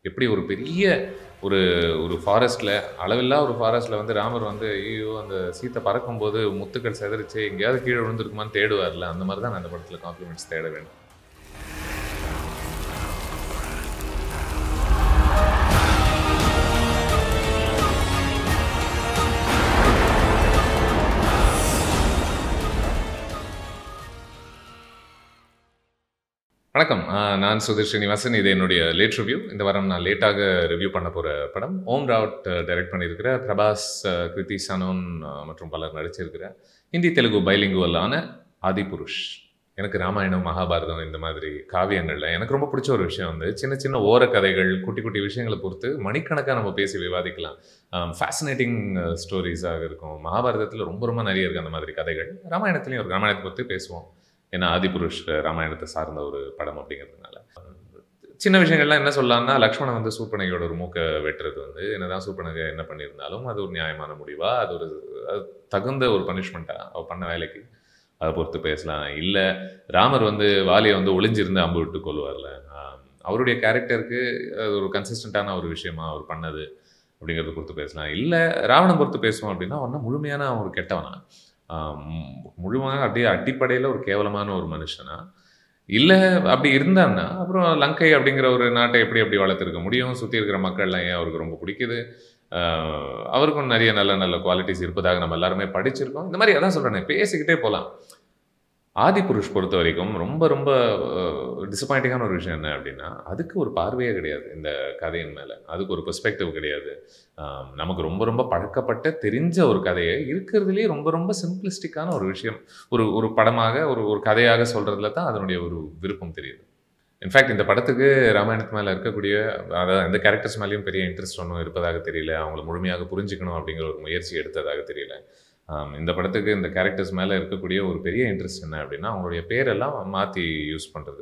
எப்படி ஒரு பெரிய ஒரு ஒரு ஃபாரஸ்ட்டில் அளவில்லா ஒரு ஃபாரஸ்ட்டில் வந்து ராமர் வந்து ஐயோ அந்த சீத்தை பறக்கும்போது முத்துக்கள் செதறிச்சு எங்கேயாவது கீழே விழுந்திருக்குமான்னு தேடுவார்ல அந்த மாதிரி தான் நான் அந்த படத்தில் காம்ப்ளிமெண்ட்ஸ் தேட வேண்டும் வணக்கம் ஆஹ் நான் சுதீர் ஸ்ரீனிவாசன் இது என்னுடைய லேட் ரிவ்யூ இந்த வாரம் நான் லேட்டாக ரிவ்யூ பண்ண போகிற படம் ஓம் ராவட் டைரக்ட் பண்ணியிருக்கிற பிரபாஸ் ஆஹ் கிருத்தி சனோன் ஆஹ் மற்றும் பலர் நடிச்சிருக்கிற ஹிந்தி தெலுங்கு பைலிங்குவலான ஆதிபுருஷ் எனக்கு ராமாயணம் மகாபாரதம் இந்த மாதிரி காவியங்களில் எனக்கு ரொம்ப பிடிச்ச ஒரு விஷயம் வந்து சின்ன சின்ன ஓர கதைகள் குட்டி குட்டி விஷயங்களை பொறுத்து மணிக்கணக்காக நம்ம பேசி விவாதிக்கலாம் ஃபேசினேட்டிங் ஸ்டோரிஸாக இருக்கும் மகாபாரதத்தில் ரொம்ப ரொம்ப நிறைய இருக்குது அந்த மாதிரி கதைகள் ராமாயணத்துலேயும் ஒரு ராமாயணத்தை பற்றி பேசுவோம் ஏன்னா ஆதிபுருஷ் ராமாயணத்தை சார்ந்த ஒரு படம் அப்படிங்கிறதுனால சின்ன விஷயங்கள்லாம் என்ன சொல்லலாம்னா லக்ஷ்மணன் வந்து சூர்பனகையோட ஒரு மூக்கை வெட்டுறது வந்து என்னதான் சூர்பனகை என்ன பண்ணியிருந்தாலும் அது ஒரு நியாயமான முடிவா அது ஒரு அது தகுந்த ஒரு பனிஷ்மெண்ட்டா அவ பண்ண வேலைக்கு அதை பொறுத்து பேசலாம் இல்லை ராமர் வந்து வாலியை வந்து ஒளிஞ்சிருந்து அம்பு விட்டு கொள்வார்ல ஆஹ் அவருடைய கேரக்டருக்கு அது ஒரு கன்சிஸ்டண்ட்டான ஒரு விஷயமா அவர் பண்ணது அப்படிங்கிறத பொறுத்து பேசலாம் இல்லை ராவணன் பொறுத்து பேசுவோம் அப்படின்னா அவன் முழுமையான அவன் ஒரு கெட்டவனா ஆஹ் முழுமையாக அப்படியே அடிப்படையில் ஒரு கேவலமான ஒரு மனுஷனா இல்லை அப்படி இருந்தான்னா அப்புறம் லங்கை அப்படிங்கிற ஒரு நாட்டை எப்படி எப்படி வளர்த்துருக்க முடியும் சுற்றி இருக்கிற மக்கள்லாம் ஏன் அவருக்கு ரொம்ப பிடிக்குது ஆஹ் அவருக்கும் நிறைய நல்ல நல்ல குவாலிட்டிஸ் இருப்பதாக நம்ம எல்லாருமே படிச்சிருக்கோம் இந்த மாதிரி அதான் சொல்கிறேன் பேசிக்கிட்டே போகலாம் ஆதிபுருஷ் பொறுத்த வரைக்கும் ரொம்ப ரொம்ப டிசப்பாயிண்டிங்கான ஒரு விஷயம் என்ன அப்படின்னா அதுக்கு ஒரு பார்வையே கிடையாது இந்த கதையின் மேலே அதுக்கு ஒரு பெர்ஸ்பெக்டிவ் கிடையாது ஆம், நமக்கு ரொம்ப ரொம்ப பழக்கப்பட்ட தெரிஞ்ச ஒரு கதையை இருக்கிறதுலேயே ரொம்ப ரொம்ப சிம்பிளிஸ்டிக்கான ஒரு விஷயம் ஒரு ஒரு படமாக ஒரு ஒரு கதையாக சொல்கிறதுல தான் அதனுடைய ஒரு விருப்பம் தெரியுது இன்ஃபேக்ட் இந்த படத்துக்கு ராமாயணத்து மேலே இருக்கக்கூடிய அதாவது அந்த கேரக்டர்ஸ் மேலேயும் பெரிய இன்ட்ரெஸ்ட் ஒன்றும் இருப்பதாக தெரியல அவங்கள முழுமையாக புரிஞ்சுக்கணும் அப்படிங்கிற ஒரு முயற்சி எடுத்ததாக தெரியல ஆம், இந்த படத்துக்கு இந்த கேரக்டர்ஸ் மேலே இருக்கக்கூடிய ஒரு பெரிய இன்ட்ரெஸ்ட் என்ன அப்படின்னா அவங்களுடைய பேரெல்லாம் மாற்றி யூஸ் பண்ணுறது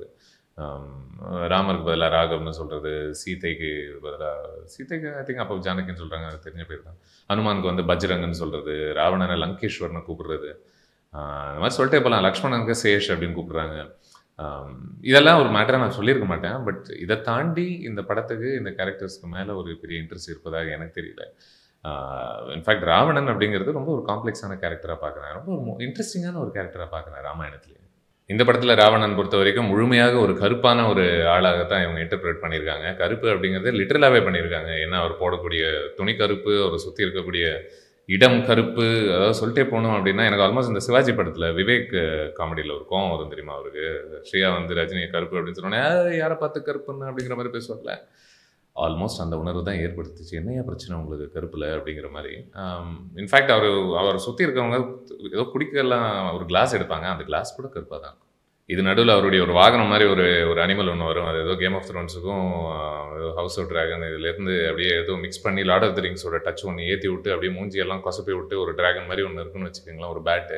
ராமருக்கு பதிலாக ராகவ்னு சொல்கிறது சீதைக்கு பதிலாக சீதைக்கு ஐ திங்க் அப்போ ஜானகின்னு சொல்கிறாங்க அது தெரிஞ்ச பேர் தான் ஹனுமானுக்கு வந்து பஜ்ரங்கன்னு சொல்கிறது ராவணனை லங்கேஸ்வரனை கூப்பிடுறது ஆஹ் இந்த மாதிரி சொல்லிட்டே போகலாம் லக்ஷ்மணனுக்கு சேஷ் அப்படின்னு கூப்பிடுறாங்க ஆம், இதெல்லாம் ஒரு மேட்டரை நான் சொல்லியிருக்க மாட்டேன் பட் இதை தாண்டி இந்த படத்துக்கு இந்த கேரக்டர்ஸ்க்கு மேலே ஒரு பெரிய இன்ட்ரெஸ்ட் இருப்பதாக எனக்கு தெரியல இன்ஃபேக்ட் ராவணன் அப்படிங்கிறது ரொம்ப ஒரு காம்ப்ளெக்ஸான கேரக்டராக பார்க்குறேன் ரொம்ப ஒரு இன்ட்ரெஸ்டிங்கான ஒரு கேரக்டராக பார்க்குறேன் ராமாயணத்துலேயே இந்த படத்தில் ராவணன் பொறுத்த வரைக்கும் முழுமையாக ஒரு கருப்பான ஒரு ஆளாகத்தான் இவங்க இன்டர்பிரேட் பண்ணியிருக்காங்க கருப்பு அப்படிங்கிறது லிட்டரலாகவே பண்ணியிருக்காங்க ஏன்னா அவர் போடக்கூடிய துணி கருப்பு அவரை சுற்றி இருக்கக்கூடிய இடம் கருப்பு அதாவது சொல்லிட்டே போகணும் அப்படின்னா எனக்கு ஆல்மோஸ்ட் இந்த சிவாஜி படத்தில் விவேக் காமெடியில் ஒரு கோவம் வரும் தெரியுமா அவருக்கு ஸ்ரீயா வந்து ரஜினி கருப்பு அப்படின்னு சொன்னோன்னே "ஏய், யாரை பார்த்து கருப்புன்னு அப்படிங்கிற மாதிரி பேசுவார்ல ஆல்மோஸ்ட் அந்த உணர்வு தான் ஏற்படுத்துச்சு என்னையா பிரச்சனை உங்களுக்கு கருப்பில் அப்படிங்கிற மாதிரி இன்ஃபேக்ட் அவர் அவர் சுற்றி இருக்கவங்க ஏதோ குடிக்கலாம் ஒரு கிளாஸ் எடுப்பாங்க அந்த கிளாஸ் கூட கருப்பாக தான் இருக்கும் இது நடுவில் அவருடைய ஒரு வாகனம் மாதிரி ஒரு ஒரு அனிமல் ஒன்று வரும் அது ஏதோ கேம் ஆஃப் த்ரோன்ஸுக்கும் ஹவுஸ் ஆஃப் ட்ராகன் இதுலேருந்து அப்படியே ஏதோ மிக்ஸ் பண்ணி லார்ட் ஆஃப் த ரிங்ஸோட டச் ஒன்று ஏற்றி விட்டு அப்படியே மூஞ்சி எல்லாம் கொசப்பி விட்டு ஒரு டிராகன் மாதிரி ஒன்று இருக்குன்னு வச்சுக்கோங்களேன் ஒரு பேட்டு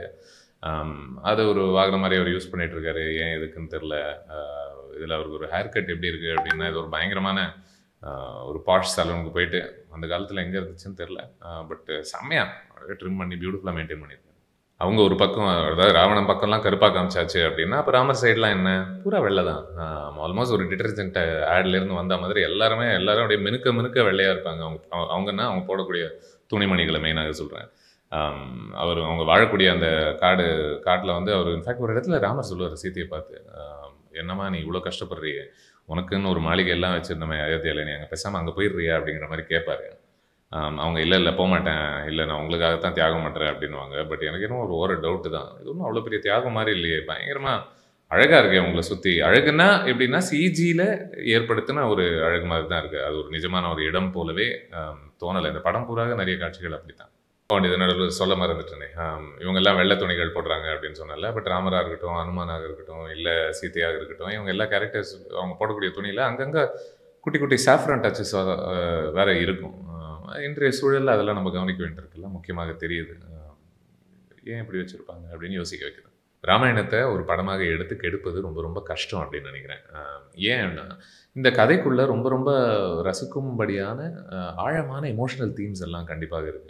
அது ஒரு வாகனம் மாதிரி அவர் யூஸ் பண்ணிட்டு இருக்காரு ஏன் எதுக்குன்னு தெரில இதில் அவருக்கு ஒரு ஹேர் கட் எப்படி இருக்குது அப்படின்னா இது ஒரு பயங்கரமான ஆஹ் ஒரு பாஷ் சலூனுக்கு போயிட்டு அந்த காலத்தில் எங்கே இருந்துச்சுன்னு தெரில பட் செம்மையாக ட்ரிம் பண்ணி பியூட்டிஃபுல்லாக மெயின்டைன் பண்ணியிருக்காரு அவங்க ஒரு பக்கம் அதாவது ராவணன் பக்கம்லாம் கருப்பாக காமிச்சாச்சு அப்படின்னா அப்போ ராமர் சைட்லாம் என்ன பூரா வெள்ளை தான் ஆல்மோஸ்ட் ஒரு டிட்டர்ஜென்ட் ஆட்லேருந்து வந்த மாதிரி எல்லாருமே எல்லாரும் அப்படியே மினுக்க மினுக்க வெள்ளையாக இருப்பாங்க அவங்க அவங்க- அவங்கன்னா அவங்க போடக்கூடிய துணிமணிகளை மெயினாக சொல்கிறேன் அவர் அவங்க வாழக்கூடிய அந்த காடு காட்டில் வந்து அவர் இன்ஃபேக்ட் ஒரு இடத்துல ராமர் சொல்லுவார் சீதையை பார்த்து ஆம், என்னம்மா நீ இவ்வளோ கஷ்டப்படுறியே உனக்குன்னு ஒரு மாளிகை எல்லாம் வச்சிருந்தோமே அயோத்தியாவில் நீ அங்கே பேசாமல் அங்கே போயிடுறியா அப்படிங்கிற மாதிரி கேட்பாரு ஆம், அவங்க இல்லை இல்லை போக மாட்டேன் இல்லை நான் உங்களுக்காகத்தான் தியாகம் பண்ணுறேன் அப்படின்னுவாங்க பட் எனக்கு இன்னும் ஒரு ஓர டவுட்டு தான் இது ஒன்றும் அவ்வளோ பெரிய தியாகம் மாதிரி இல்லையே பயங்கரமாக அழகாக இருக்கு உங்களை சுற்றி அழகுன்னா எப்படின்னா சிஜியில் ஏற்படுத்தின ஒரு அழகு மாதிரி தான் இருக்குது அது ஒரு நிஜமான ஒரு இடம் போலவே ஆம், தோணலை இந்த படம் பூராக நிறைய காட்சிகள் அப்படி தான் இது நடுவில் சொல்ல மறந்துட்டேனே ஆம், இவங்கெல்லாம் வெள்ளை துணிகள் போடுறாங்க அப்படின்னு சொன்னல பட் ராமராக இருக்கட்டும் அனுமானாக இருக்கட்டும் இல்லை சீதையாக இருக்கட்டும் இவங்க எல்லா கேரக்டர்ஸ் அவங்க போடக்கூடிய துணியில் அங்கங்கே குட்டி குட்டி சாஃப்ரான் டச்சஸ் வேற இருக்கும் ஆஹ் இன்றைய சூழலில் அதெல்லாம் நம்ம கவனிக்க வேண்டியிருக்குல்ல முக்கியமாக தெரியுது ஆஹ் ஏன் இப்படி வச்சுருப்பாங்க அப்படின்னு யோசிக்க வைக்குது ராமாயணத்தை ஒரு படமாக எடுத்து கெடுப்பது ரொம்ப ரொம்ப கஷ்டம் அப்படின்னு நினைக்கிறேன் ஆஹ் ஏன்னா இந்த கதைக்குள்ள ரொம்ப ரொம்ப ரசிக்கும்படியான ஆஹ் ஆழமான எமோஷனல் தீம்ஸ் எல்லாம் கண்டிப்பாக இருக்குது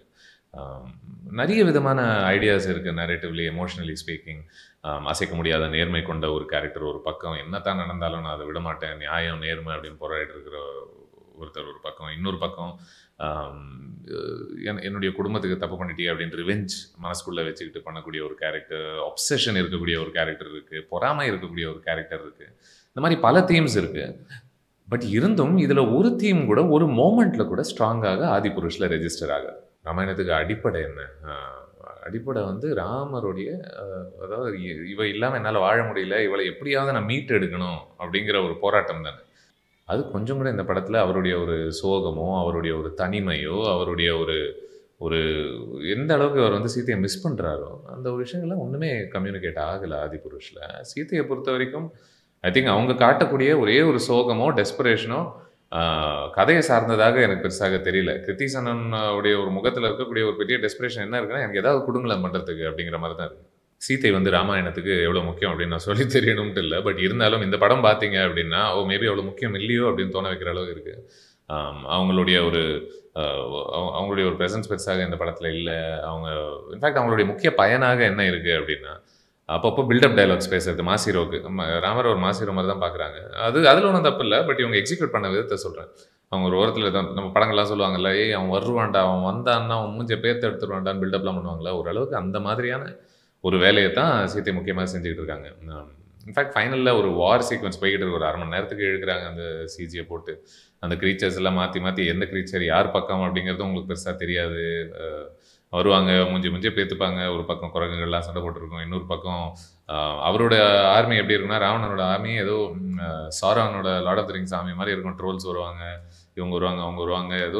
நிறைய விதமான ஐடியாஸ் இருக்குது நரேட்டிவ்லி எமோஷனலி ஸ்பீக்கிங் அசைக்க முடியாத நேர்மை கொண்ட ஒரு கேரக்டர் ஒரு பக்கம் என்னத்தான் நடந்தாலும் நான் அதை விட மாட்டேன் நியாயம் நேர்மை அப்படின்னு போராடிட்டு இருக்கிற ஒருத்தர் ஒரு பக்கம் இன்னொரு பக்கம் ஆம், என்- என்னுடைய குடும்பத்துக்கு தப்பு பண்ணிட்டே அப்படின்னு ரிவெஞ்ச் மனசுக்குள்ளே வச்சுக்கிட்டு பண்ணக்கூடிய ஒரு கேரக்டர் ஒப்சஷன் இருக்கக்கூடிய ஒரு கேரக்டர் இருக்குது பொறாமை இருக்கக்கூடிய ஒரு கேரக்டர் இருக்குது இந்த மாதிரி பல தீம்ஸ் இருக்குது பட் இருந்தும் இதில் ஒரு தீம் கூட ஒரு மோமெண்ட்டில் கூட ஸ்ட்ராங்காக ஆதிபுருஷில் ரெஜிஸ்டர் ஆகாது ராமாயணத்துக்கு அடிப்படை என்ன ஆஹ் அடிப்படை வந்து ராமருடைய ஆஹ் அதாவது இ- இவ இல்லாமல் என்னால் வாழ முடியல இவளை எப்படியாவது நான் மீட் எடுக்கணும் அப்படிங்கிற ஒரு போராட்டம் தானே அது கொஞ்சம் கூட இந்த படத்தில் அவருடைய ஒரு சோகமோ அவருடைய ஒரு தனிமையோ அவருடைய ஒரு ஒரு எந்த அளவுக்கு அவர் வந்து சீத்தையை மிஸ் பண்ணுறாரோ அந்த ஒரு விஷயங்கள்லாம் ஒன்றுமே கம்யூனிகேட் ஆகலை ஆதிபுருஷில் சீத்தையை பொறுத்த வரைக்கும் ஐ திங்க் அவங்க காட்டக்கூடிய ஒரே ஒரு சோகமோ டெஸ்பரேஷனோ கதையை சார்ந்ததாக எனக்கு பெருசாக தெரியல கிருத்திசனன் உடைய ஒரு முகத்தில் இருக்கக்கூடிய ஒரு பெரிய டெஸ்பரேஷன் என்ன இருக்குன்னா எனக்கு ஏதாவது கொடுங்களேன் பண்ணுறதுக்கு அப்படிங்கிற மாதிரி தான் இருக்கு சீத்தை வந்து ராமாயணத்துக்கு எவ்வளோ முக்கியம் அப்படின்னு நான் சொல்லி தெரியணும்ட்டு இல்லை பட் இருந்தாலும் இந்த படம் பார்த்தீங்க அப்படின்னா ஓ மேபி அவ்வளோ முக்கியம் இல்லையோ அப்படின்னு தோண வைக்கிற அளவுக்கு இருக்குது அவங்களுடைய ஒரு ஆஹ் அவங்க- அவங்களுடைய ஒரு ப்ரெசன்ஸ் பெருசாக இந்த படத்தில் இல்லை அவங்க இன்ஃபேக்ட் அவங்களுடைய முக்கிய பயனாக என்ன இருக்குது அப்படின்னா அப்பப்போ பில்டப் டயலாக்ஸ் பேசுறது மாசிரோக்கு ராமர் ஒரு மாசிரோ மாதிரி தான் பார்க்குறாங்க அது அதில் ஒன்றும் தப்பு இல்லை பட் இவங்க எக்ஸிக்யூட் பண்ண விதத்தை சொல்கிறேன் அவங்க ஒரு ஓரத்தில் தான் நம்ம படங்கள்லாம் சொல்லுவாங்கல்ல ஏய் அவன் வருவான்டா அவன் வந்தான்னா அவன் மூஞ்ச பேர்த்து எடுத்துருவான்டான்னு பில்டப்லாம் பண்ணுவாங்களா ஓரளவுக்கு அந்த மாதிரியான ஒரு வேலையை தான் சீத்தை முக்கியமாக செஞ்சுக்கிட்டு இருக்காங்க இன்ஃபேக்ட் ஃபைனலில் ஒரு வார் சீக்வன்ஸ் போய்கிட்டு இருக்கு ஒரு அரை மணி நேரத்துக்கு இழுக்கிறாங்க அந்த சிஜியை போட்டு அந்த க்ரீச்சர்ஸ் எல்லாம் மாற்றி மாற்றி எந்த க்ரீச்சர் யார் பக்கம் அப்படிங்கிறது உங்களுக்கு பெருசாக தெரியாது அஹ் வருவாங்க மூஞ்சி மூஞ்சி பேத்துப்பாங்க ஒரு பக்கம் குரங்குகள்லாம் சண்டை போட்டிருக்கும் இன்னொரு பக்கம் ஆஹ் அவரோட ஆர்மி எப்படி இருக்குன்னா ராவணனோட ஆர்மி ஏதோ ம், ஆஹ் சாரானோட lord of the rings army மாதிரி இருக்கும் ட்ரோல்ஸ் வருவாங்க இவங்க வருவாங்க அவங்க வருவாங்க ஏதோ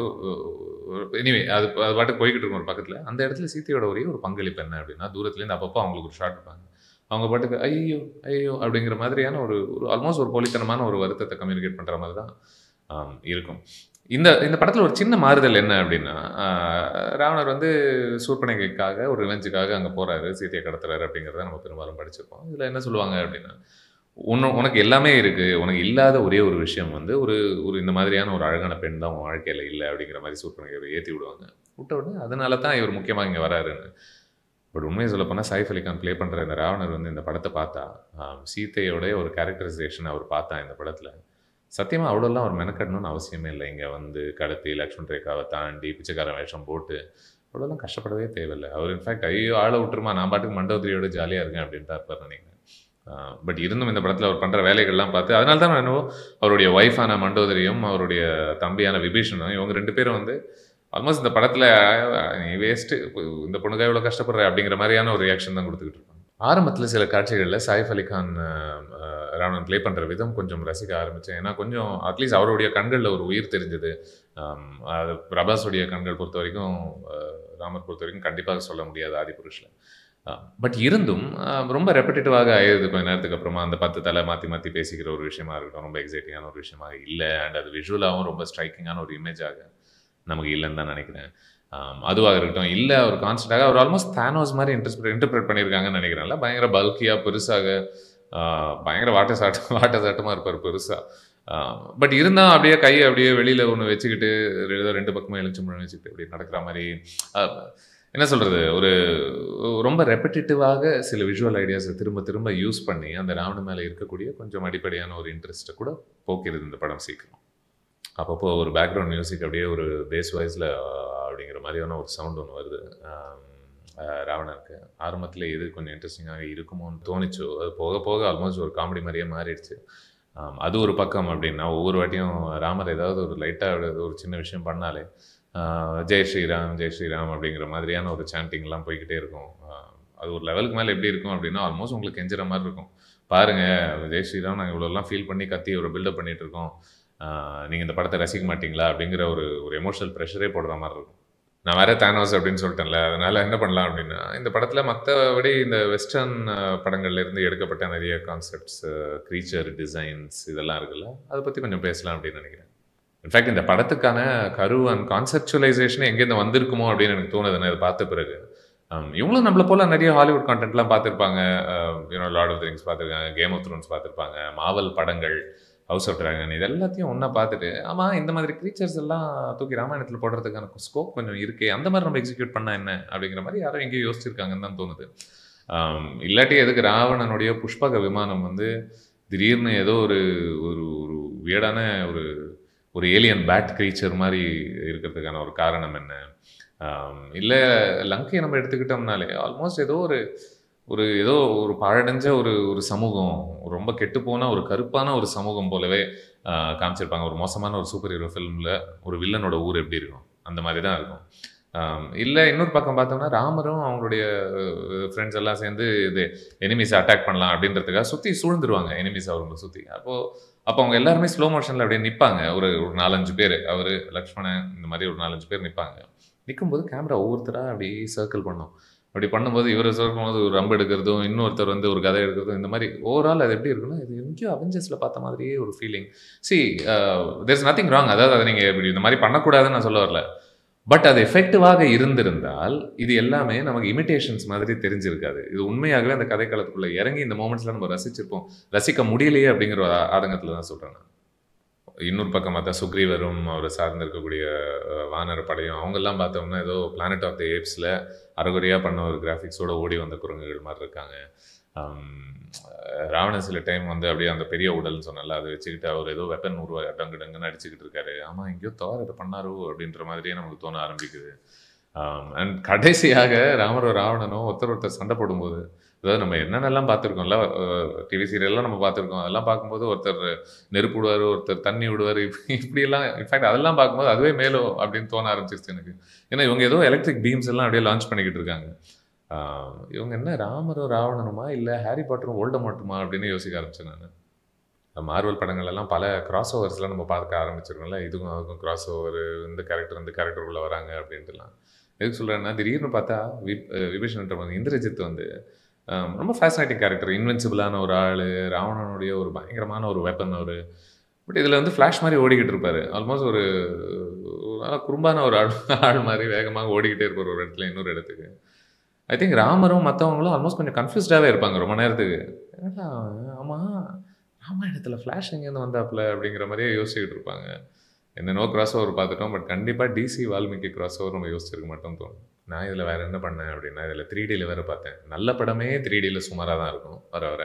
எனிவே அது அது பாட்டுக்கு போய்கிட்டு இருக்கும் ஒரு பக்கத்தில் அந்த இடத்துல சீத்தையோட ஒரே ஒரு பங்களிப்பு என்ன அப்படின்னா தூரத்துலேருந்து அப்பப்போ அவங்களுக்கு ஒரு ஷாட் இருப்பாங்க அவங்க பாட்டுக்கு ஐயோ ஐயோ அப்படிங்கிற மாதிரியான ஒரு ஒரு ஆல்மோஸ்ட் ஒரு போலித்தனமான ஒரு வருத்தத்தை கம்யூனிகேட் பண்ணுற மாதிரி தான் ஆம், இருக்கும் இந்த இந்த படத்தில் ஒரு சின்ன மாறுதல் என்ன அப்படின்னா ஆஹ், ராவணர் வந்து சூர்பனைக்காக ஒரு ரிவெஞ்சுக்காக அங்கே போகிறாரு சீத்தையை கடத்துறாரு அப்படிங்கிறத நம்ம பெரும்பாலும் படிச்சிருப்போம் இதில் என்ன சொல்லுவாங்க அப்படின்னா உன்னு உனக்கு எல்லாமே இருக்குது உனக்கு இல்லாத ஒரே ஒரு விஷயம் வந்து ஒரு ஒரு இந்த மாதிரியான ஒரு அழகான பெண் தான் உன் வாழ்க்கையில் இல்லை அப்படிங்கிற மாதிரி சூர்பனையை ஏற்றி விடுவாங்க விட்ட உடனே அதனால தான் இவர் முக்கியமாக இங்கே வராருன்னு பட் உண்மையை சொல்ல போனால் சைஃப் அலிகான் ப்ளே பண்ணுற இந்த ராவணர் வந்து இந்த படத்தை பார்த்தா ஆம், சீத்தையோட ஒரு கேரக்டரைசேஷன் அவர் பார்த்தா இந்த படத்தில் சத்தியமாக அவ்வளோலாம் அவர் மெனக்கடணும்னு அவசியமே இல்லை இங்கே வந்து கடத்தி லக்ஷ்மண் ரேகாவை தாண்டி பிச்சைக்காரன் வேஷம் போட்டு அவ்வளோலாம் கஷ்டப்படவே தேவையில்லை அவர் இன்ஃபேக்ட் ஐயோ ஆளை விட்டுருமா நான் பாட்டுக்கு மண்டோதரியோட ஜாலியாக இருக்கேன் அப்படின்னு தான் இருப்பார் நினைக்கிறேன் பட் இருந்தும் இந்த படத்தில் அவர் பண்ணுற வேலைகள்லாம் பார்த்து அதனால தான் நான் என்னவோ அவருடைய ஒய்ஃபான மண்டோதரியும் அவருடைய தம்பியான விபீஷனும் இவங்க ரெண்டு பேரும் வந்து ஆல்மோஸ்ட் இந்த படத்தில் நீ வேஸ்ட்டு இந்த பொண்ணுக்காக இவ்வளோ கஷ்டப்படுற அப்படிங்கிற மாதிரியான ஒரு ரியாக்ஷன் தான் கொடுத்துக்கிட்டு இருப்பாங்க ஆரம்பத்தில் சில காட்சிகளில் சாயிஃப் அலிகான் ராவணன் ப்ளே பண்ணுற விதம் கொஞ்சம் ரசிக்க ஆரம்பித்தேன் ஏன்னா கொஞ்சம் அட்லீஸ்ட் அவருடைய கண்களில் ஒரு உயிர் தெரிஞ்சது அது பிரபாஸுடைய கண்கள் பொறுத்த வரைக்கும் அஹ், ராமர் பொறுத்த வரைக்கும் கண்டிப்பாக சொல்ல முடியாது ஆதிபுருஷில் பட் இருந்தும் அஹ், ரொம்ப ரெப்படேட்டிவாக ஆயிடுது கொஞ்ச நேரத்துக்கு அப்புறமா அந்த பத்து தலை மாற்றி மாற்றி பேசிக்கிற ஒரு விஷயமா இருக்கட்டும் ரொம்ப எக்ஸைட்டிங்கான ஒரு விஷயமாக இல்லை அண்ட் அது விஷுவலாகவும் ரொம்ப ஸ்ட்ரைக்கிங்கான ஒரு இமேஜாக நமக்கு இல்லைன்னு தான் நினைக்கிறேன் ஆம், அதுவாக இருக்கட்டும் இல்லை அவர் கான்ஸ்டண்டாக அவர் ஆல்மோஸ்ட் தானோஸ் மாதிரி இன்டர்பிரட் இன்டர்பிரேட் பண்ணியிருக்காங்கன்னு நினைக்கிறேன்ல பயங்கர பல்கியாக பெருசாக ஆ, பயங்கர வாட்ட சாட்டம் வாட்ட சாட்டமாக இருப்பார் பெருசாக பட் இருந்தால் அப்படியே கையை அப்படியே வெளியில் ஒன்று வச்சுக்கிட்டு ஏதோ ரெண்டு பக்கமும் எலுமிச்சம்பழம் வச்சுக்கிட்டு அப்படி நடக்கிற மாதிரி ஆ, என்ன சொல்கிறது ஒரு ரொம்ப ரெப்படிட்டிவாக சில விஷுவல் ஐடியாஸை திரும்ப திரும்ப யூஸ் பண்ணி அந்த ராவண மேலே இருக்கக்கூடிய கொஞ்சம் அடிப்படையான ஒரு இன்ட்ரெஸ்ட்டை கூட போக்கிறது இந்த படம் சீக்கிரம் அப்பப்போ ஒரு பேக்ரவுண்ட் மியூசிக் அப்படியே ஒரு பேஸ் வாய்ஸில் அப்படிங்கிற மாதிரியான ஒரு சவுண்ட் ஒன்று வருது ஆம், ஆஹ் ராவணருக்கு ஆரம்பத்தில் எது கொஞ்சம் இன்ட்ரெஸ்டிங்காக இருக்குமோன்னு தோணுச்சோ அது போக போக ஆல்மோஸ்ட் ஒரு காமெடி மாதிரியே மாறிடுச்சு ஆம், அது ஒரு பக்கம் அப்படின்னா ஒவ்வொரு வாட்டியும் ராமர் ஏதாவது ஒரு லைட்டாக ஒரு சின்ன விஷயம் பண்ணாலே ஆஹ், ஜெய் ஸ்ரீராம் ஜெய் ஸ்ரீராம் அப்படிங்கிற மாதிரியான ஒரு சாண்டிங்லாம் போய்கிட்டே இருக்கும் ஆஹ், அது ஒரு லெவலுக்கு மேலே எப்படி இருக்கும் அப்படின்னா ஆல்மோஸ்ட் உங்களுக்கு கெஞ்சுற மாதிரி இருக்கும் பாருங்க ஜெய் ஸ்ரீராம் நாங்கள் இவ்வளோலாம் ஃபீல் பண்ணி கத்தி ஒரு பில்டப் பண்ணிட்டு இருக்கோம் நீங்கள் இந்த படத்தை ரசிக்க மாட்டீங்களா அப்படிங்கிற ஒரு ஒரு எமோஷனல் ப்ரெஷரே போடுற மாதிரி இருக்கும் நான் வேற தானோஸ் அப்படின்னு சொல்லிட்டேன்ல அதனால என்ன பண்ணலாம் அப்படின்னா இந்த படத்தில் மற்றபடி இந்த வெஸ்டர்ன் படங்கள்ல இருந்து எடுக்கப்பட்ட நிறைய கான்செப்ட்ஸ் க்ரீச்சர் டிசைன்ஸ் இதெல்லாம் இருக்குல்ல அதை பற்றி கொஞ்சம் பேசலாம் அப்படின்னு நினைக்கிறேன் இன்ஃபேக்ட் இந்த படத்துக்கான கரு அண்ட் கான்செப்டுவலைசேஷன் எங்கேருந்து வந்திருக்குமோ அப்படின்னு எனக்கு தோணுது நான் இதை பார்த்த பிறகு Um, இவங்களும் நம்மளை போல நிறைய ஹாலிவுட் கான்டென்ட்லாம் பார்த்துருப்பாங்க யூனோ லார்ட் ஆஃப் திங்ஸ் பார்த்துருக்காங்க கேம் ஆஃப் த்ரோன்ஸ் பார்த்துருப்பாங்க மாவல் படங்கள் ஹவுஸ் ஆஃப் ட்ராகன் இது எல்லாத்தையும் ஒன்றா பார்த்துட்டு ஆமாம் இந்த மாதிரி க்ரீச்சர்ஸ் எல்லாம் தூக்கி ராமாயணத்தில் போடுறதுக்கான ஸ்கோப் கொஞ்சம் இருக்கே அந்த மாதிரி நம்ம எக்ஸிக்யூட் பண்ணால் என்ன அப்படிங்கிற மாதிரி யாரும் எங்கேயோ யோசிச்சிருக்காங்கன்னு தான் தோணுது Um, இல்லாட்டி எதுக்கு ராவணனுடைய புஷ்பக விமானம் வந்து திடீர்னு ஏதோ ஒரு ஒரு ஒரு வியடான ஒரு ஒரு ஏலியன் பேட் க்ரீச்சர் மாதிரி இருக்கிறதுக்கான ஒரு காரணம் என்ன இல்லை லங்கையை நம்ம எடுத்துக்கிட்டோம்னாலே ஆல்மோஸ்ட் ஏதோ ஒரு ஒரு ஏதோ ஒரு பாழடைஞ்ச ஒரு ஒரு சமூகம் ஒரு ரொம்ப கெட்டுப்போன ஒரு கருப்பான ஒரு சமூகம் போலவே ஆஹ், காமிச்சிருப்பாங்க ஒரு மோசமான ஒரு சூப்பர் ஹீரோ ஃபிலிமில் ஒரு வில்லனோட ஊர் எப்படி இருக்கும் அந்த மாதிரி தான் இருக்கும் இல்லை இன்னொரு பக்கம் பார்த்தோம்னா ராமரும் அவங்களுடைய ஃப்ரெண்ட்ஸ் எல்லாம் சேர்ந்து இது எனிமீஸை அட்டாக் பண்ணலாம் அப்படின்றதுக்காக சுற்றி சூழ்ந்துருவாங்க எனிமீஸ் அவங்களை சுற்றி அப்போது அப்போ அவங்க எல்லாருமே ஸ்லோ மோஷனில் அப்படியே நிற்பாங்க ஒரு ஒரு நாலஞ்சு பேர் அவர் லக்ஷ்மணன் இந்த மாதிரி ஒரு நாலஞ்சு பேர் நிற்பாங்க நிற்கும்போது கேமரா ஒவ்வொருத்தராக அப்படியே சர்க்கிள் பண்ணும் அப்படி பண்ணும்போது இவர் சொல்லும்போது ஒரு ரம்பு எடுக்கிறதும் இன்னொருத்தர் வந்து ஒரு கதை எடுக்கிறதும் இந்த மாதிரி ஓவரால் அது எப்படி இருக்குன்னா இது எங்கேயோ அவெஞ்சர்ஸில் பார்த்த மாதிரியே ஒரு feeling see there's nothing wrong அதாவது அதை நீங்கள் இப்படி இந்த மாதிரி பண்ணக்கூடாதுன்னு நான் சொல்ல வரல பட் அது எஃபெக்டிவாக இருந்திருந்தால் இது எல்லாமே நமக்கு இமிடேஷன்ஸ் மாதிரி தெரிஞ்சிருக்காது இது உண்மையாகவே அந்த கதைக்களத்துக்குள்ள இறங்கி இந்த மூமெண்ட்ஸ்லாம் நம்ம ரசிச்சிருப்போம் ரசிக்க முடியலையே அப்படிங்கிற ஒரு ஆ- ஆதங்கத்துல தான் சொல்கிறேன் நான் இன்னொரு பக்கம் பார்த்தா சுக்ரீவரும் அவரை சார்ந்து இருக்கக்கூடிய அஹ், வானர படையும் அவங்கெல்லாம் பார்த்தோம்னா ஏதோ பிளானட் ஆஃப் த ஏப்ஸில் அறகுறையாக பண்ண ஒரு கிராஃபிக்ஸோட ஓடி வந்த குரங்குகள் மாதிரி இருக்காங்க ஆம், ராவணன் சில டைம் வந்து அப்படியே அந்த பெரிய உடல்னு சொன்னல அதை வச்சுக்கிட்டு அவர் ஏதோ வெப்பன் உருவா டங்கு டங்குன்னு அடிச்சுக்கிட்டு இருக்காரு ஆமாம் எங்கேயோ தோற இதை பண்ணாரோ அப்படின்ற மாதிரியே நமக்கு தோண ஆரம்பிக்குது அண்ட் கடைசியாக ராமரும் ராவணனும் ஒருத்தர் ஒருத்தர் சண்டை போடும்போது அதாவது நம்ம என்னென்னலாம் பார்த்துருக்கோம்ல டிவி சீரியல்லாம் நம்ம பார்த்துருக்கோம் அதெல்லாம் பார்க்கும்போது ஒருத்தர் நெருப்பு விடுவார் ஒருத்தர் தண்ணி விடுவார் இப்படி இப்படியெல்லாம் இன்ஃபேக்ட் அதெல்லாம் பார்க்கும்போது அதுவே மேலும் அப்படின்னு தோண ஆரம்பிச்சிருச்சு எனக்கு ஏன்னா இவங்க ஏதோ எலக்ட்ரிக் பீம்ஸ் எல்லாம் அப்படியே லான்ச் பண்ணிக்கிட்டு இருக்காங்க ஆஹ் இவங்க என்ன ராமரும் ராவணனுமா இல்லை ஹாரி பாட்டரும் ஓல்ட மாட்டுமா அப்படின்னு யோசிக்க ஆரம்பிச்சேன் நான் மார்வல் படங்கள் எல்லாம் பல கிராஸ் ஓவர்ஸ்லாம் நம்ம பார்க்க ஆரம்பிச்சிருக்கோம்ல இதுக்கும் அதுக்கும் கிராஸ் ஓவர் இந்த கேரக்டர் இந்த கேரக்டருக்குள்ளே வராங்க அப்படின்ட்டுலாம் எதுக்கு சொல்கிறேன்னா திடீர்னு பார்த்தா விப் விபீஷணன்ற வந்து இந்திரஜித் வந்து ஆம், ரொம்ப ஃபேசினேட்டிங் கேரக்டர் இன்வென்சிபிளான ஒரு ஆள் ராவணனுடைய ஒரு பயங்கரமான ஒரு வெப்பன் ஒரு பட் இதில் வந்து ஃப்ளாஷ் மாதிரி ஓடிக்கிட்டு இருப்பார் ஆல்மோஸ்ட் ஒரு ஒரு நல்ல குறும்பான ஒரு ஆள் ஆள் மாதிரி வேகமாக ஓடிக்கிட்டே இருப்பார் ஒரு இடத்துல இன்னொரு இடத்துக்கு ஐ திங்க் ராமரும் மற்றவங்களும் ஆல்மோஸ்ட் கொஞ்சம் கன்ஃபியூஸ்டாகவே இருப்பாங்க ரொம்ப நேரத்துக்கு என்னடா ஆமாம் ராமாயணத்தில் ஃப்ளாஷ் எங்கேருந்து வந்தாப்புல அப்படிங்கிற மாதிரியே யோசிச்சுக்கிட்டு இருப்பாங்க என்னென்னோ கிராஸ் ஓவர் பார்த்துட்டோம் பட் கண்டிப்பாக டிசி வால்மீகி கிராஸ் ஓவர் நம்ம யோசிச்சிருக்க மாட்டோம்னு தோணும் நான் இதில் வேறு என்ன பண்ணேன் அப்படின்னா இதில் த்ரீ டியில் வேறு பார்த்தேன் நல்ல படமே த்ரீ டியில் சுமாராக தான் இருக்கும் வர வர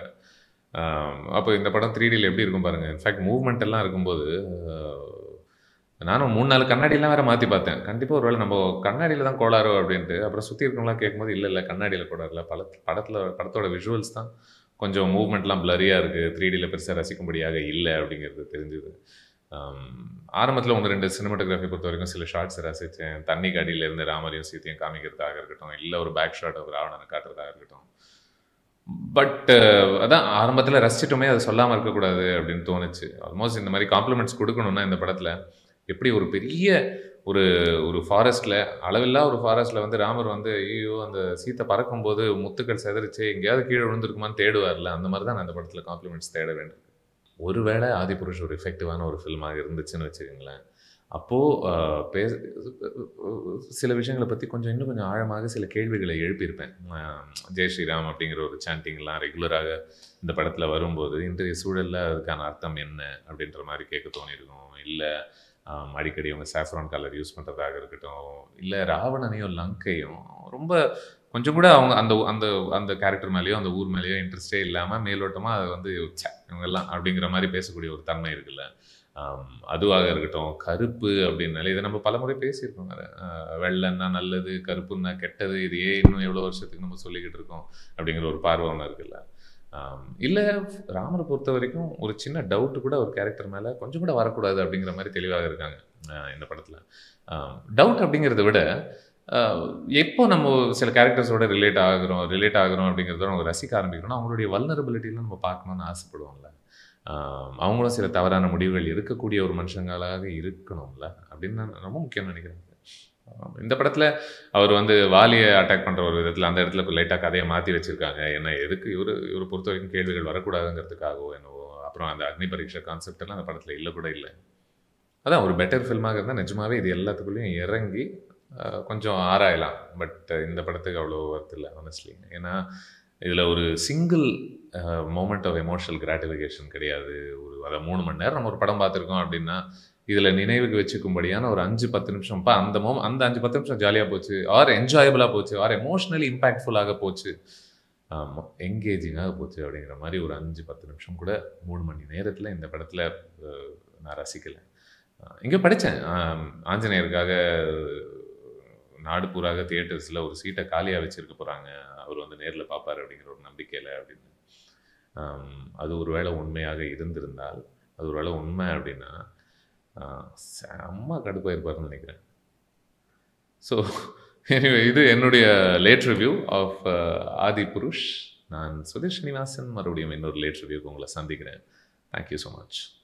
ஆம், அப்போ இந்த படம் த்ரீ டியில் எப்படி இருக்கும் பாருங்கள் இன்ஃபேக்ட் மூவ்மெண்ட் எல்லாம் இருக்கும்போது ஆஹ், நானும் மூணு நாலு கண்ணாடிலாம் வேறு மாற்றி பார்த்தேன் கண்டிப்பாக ஒரு வேளை நம்ம கண்ணாடியில் தான் கோளாரோ அப்படின்ட்டு அப்புறம் சுற்றி இருக்கவங்களாம் கேட்கும்போது இல்லை இல்லை கண்ணாடியில் கோளாறு இல்லை பட படத்தில் படத்தோட விஷுவல்ஸ் தான் கொஞ்சம் மூவ்மெண்ட்லாம் பிளரியாக இருக்குது த்ரீ டியில் பெருசாக ரசிக்கும்படியாக இல்லை அப்படிங்கிறது தெரிஞ்சுது ஆரம்பத்தில் ஒன்று ரெண்டு சினிமாட்டோகிராஃபி பொறுத்த வரைக்கும் சில ஷார்ட்ஸ் ரசித்தேன் தண்ணிக்கு அடியில இருந்து ராமரையும் சீத்தையும் காமிக்கிறதாக இருக்கட்டும் இல்லை ஒரு பேக் ஷாட் ஒரு ராவணனை காட்டுறதாக இருக்கட்டும் பட் அதான் ஆரம்பத்தில் ரசிச்சிட்டோமே அதை சொல்லாமல் இருக்கக்கூடாது அப்படின்னு தோணுச்சு ஆல்மோஸ்ட் இந்த மாதிரி காம்ப்ளிமெண்ட்ஸ் கொடுக்கணும்னா இந்த படத்தில் எப்படி ஒரு பெரிய ஒரு ஒரு ஃபாரஸ்ட்டில் அளவில்லா ஒரு ஃபாரஸ்ட்டில் வந்து ராமர் வந்து ஐயோ அந்த சீத்தை பறக்கும்போது முத்துக்கள் செதறிச்சு எங்கேயாவது கீழே விழுந்திருக்குமான்னு தேடுவார்ல அந்த மாதிரி தான் நான் இந்த படத்தில் காம்ப்ளிமெண்ட்ஸ் தேட வேண்டும் ஒருவேளை ஆதிபுருஷ் ஒரு எஃபெக்டிவான ஒரு ஃபில்மாக இருந்துச்சுன்னு வச்சுக்கோங்களேன் அப்போது பே சில விஷயங்களை பற்றி கொஞ்சம் இன்னும் கொஞ்சம் ஆழமாக சில கேள்விகளை எழுப்பியிருப்பேன் அஹ் ஜெய் ஸ்ரீராம் அப்படிங்கிற ஒரு சாண்டிங்லாம் ரெகுலராக இந்த படத்தில் வரும்போது இன்றைய சூழலில் அதுக்கான அர்த்தம் என்ன அப்படின்ற மாதிரி கேட்க தோணியிருக்கும் இல்லை அடிக்கடி அவங்க சாஃப்ரான் கலர் யூஸ் பண்ணுறதாக இருக்கட்டும் இல்லை ராவணனையும் லங்கையும் ரொம்ப கொஞ்சம் கூட அவங்க அந்த அந்த அந்த கேரக்டர் மேலேயோ அந்த ஊர் மேலேயோ இன்ட்ரெஸ்டே இல்லாமல் மேலோட்டமாக அது வந்து ச்சே இவங்கெல்லாம் அப்படிங்கிற மாதிரி பேசக்கூடிய ஒரு தன்மை இருக்குல்ல ஆம், அதுவாக இருக்கட்டும் கருப்பு அப்படின்னாலே இதை நம்ம பலமுறை பேசியிருக்கோம் அதை ஆஹ் வெள்ளைன்னா நல்லது கருப்புன்னா கெட்டது இது ஏன் இன்னும் எவ்வளோ வருஷத்துக்கு நம்ம சொல்லிக்கிட்டு இருக்கோம் அப்படிங்கிற ஒரு பார்வை ஒன்று இருக்குல்ல இல்லை ராமரை பொறுத்த வரைக்கும் ஒரு சின்ன டவுட் கூட ஒரு கேரக்டர் மேலே கொஞ்சம் கூட வரக்கூடாது அப்படிங்கிற மாதிரி தெளிவாக இருக்காங்க ஆஹ் இந்த படத்தில் டவுட் அப்படிங்கிறத விட ஆஹ் எப்போ நம்ம சில கேரக்டர்ஸோட ரிலேட் ஆகுறோம் ரிலேட் ஆகுறோம் அப்படிங்கிறத நம்ம ரசிக்க ஆரம்பிக்கிறோம் அவங்களுடைய வல்னரபிலிட்டிலாம் நம்ம பார்க்கணும்னு ஆசைப்படுவோம்ல ஆஹ் அவங்களும் சில தவறான முடிவுகள் இருக்கக்கூடிய ஒரு மனுஷங்களாக இருக்கணும்ல அப்படின்னு நான் ரொம்ப முக்கியம் நினைக்கிறேன் ஆஹ் இந்த படத்தில் அவர் வந்து வாலியை அட்டாக் பண்ணுற ஒரு விதத்தில் அந்த இடத்துல லைட்டாக கதையை மாற்றி வச்சுருக்காங்க என்ன எதுக்கு இவர் இவரை பொறுத்த வரைக்கும் கேள்விகள் வரக்கூடாதுங்கிறதுக்காகவோ என்னவோ அப்புறம் அந்த அக்னி பரீட்சை கான்செப்ட் எல்லாம் அந்த படத்தில் இல்லை கூட இல்லை அதான் ஒரு பெட்டர் ஃபில்மாக இருந்தால் நிஜமாவே இது எல்லாத்துக்குள்ளேயும் இறங்கி ஆஹ் கொஞ்சம் ஆராயலாம் பட் இந்த படத்துக்கு அவ்வளோ ஒர்த் இல்லை honestly ஏன்னா இதில் ஒரு single moment of emotional gratification கிடையாது ஒரு அதை மூணு மணி நேரம் நம்ம ஒரு படம் பார்த்துருக்கோம் அப்படின்னா இதில் நினைவுக்கு வச்சுக்கும்படியான ஒரு அஞ்சு பத்து நிமிஷம் பா அந்த மோ அந்த அஞ்சு பத்து நிமிஷம் ஜாலியாக போச்சு ஆர் என்ஜாயபிளாக போச்சு ஆர் எமோஷ்னலி இம்பேக்ட்ஃபுல்லாக போச்சு என்கேஜிங்காக போச்சு அப்படிங்கிற மாதிரி ஒரு அஞ்சு பத்து நிமிஷம் கூட மூணு மணி நேரத்தில் இந்த படத்தில் நான் ரசிக்கலை இங்கே படித்தேன் ஆஞ்சநேயருக்காக நாடு பூராக தியேட்டர்ஸில் ஒரு சீட்டை காலியாக வச்சுருக்க போகிறாங்க அவர் வந்து நேரில் பார்ப்பார் அப்படிங்கிற ஒரு நம்பிக்கையில் அப்படின்னு ஆம், அது ஒரு வேளை உண்மையாக இருந்திருந்தால் அது ஒரு வேளை உண்மை அப்படின்னா ஆஹ், செம்ம கடுப்பாயிருப்பாருன்னு நினைக்கிறேன் ஸோ எனிவே இது என்னுடைய late review of Adipurush நான் சுதீர் ஸ்ரீனிவாசன் மறுபடியும் இன்னொரு லேட் ரிவ்யூக்கு உங்களை சந்திக்கிறேன் தேங்க்யூ ஸோ மச்